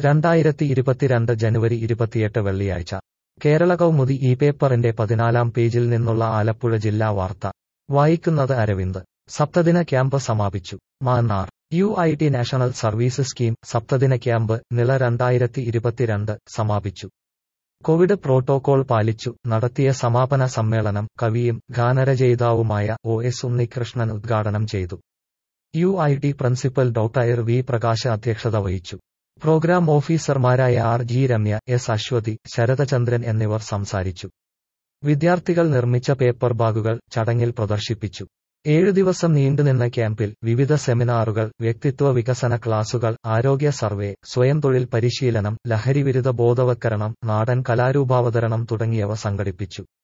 രണ്ടായിരത്തി ഇരുപത്തിരണ്ട് ജനുവരി ഇരുപത്തിയെട്ട് വെള്ളിയാഴ്ച കേരള കൗമുദി ഈ പേപ്പറിന്റെ പതിനാലാം പേജിൽ നിന്നുള്ള ആലപ്പുഴ ജില്ലാ വാർത്ത വായിക്കുന്നത് അരവിന്ദ് സപ്തദിന ക്യാമ്പ് സമാപിച്ചു Mannar U I T national service scheme സപ്തദിന ക്യാമ്പ് നില രണ്ടായിരത്തി ഇരുപത്തിരണ്ട് സമാപിച്ചു കോവിഡ് പ്രോട്ടോകോൾ പാലിച്ചു നടത്തിയ സമാപന സമ്മേളനം കവിയും ഗാനരചയിതാവുമായ ഒ എസ് ഉണ്ണികൃഷ്ണൻ ഉദ്ഘാടനം ചെയ്തു U I T principal doctor V Prakash അധ്യക്ഷത വഹിച്ചു പ്രോഗ്രാം ഓഫീസർമാരായ R G Ramya S Aswathy Sarathchandran എന്നിവർ സംസാരിച്ചു വിദ്യാർത്ഥികൾ നിർമ്മിച്ച പേപ്പർ ബാഗുകൾ ചടങ്ങിൽ പ്രദർശിപ്പിച്ചു ഏഴു ദിവസം നീണ്ടുനിന്ന ക്യാമ്പിൽ വിവിധ സെമിനാറുകൾ വ്യക്തിത്വ വികസന ക്ലാസുകൾ ആരോഗ്യ സർവേ സ്വയം തൊഴിൽ പരിശീലനം ലഹരിവിരുദ്ധ ബോധവൽക്കരണം നാടൻ കലാരൂപാവതരണം തുടങ്ങിയവ സംഘടിപ്പിച്ചു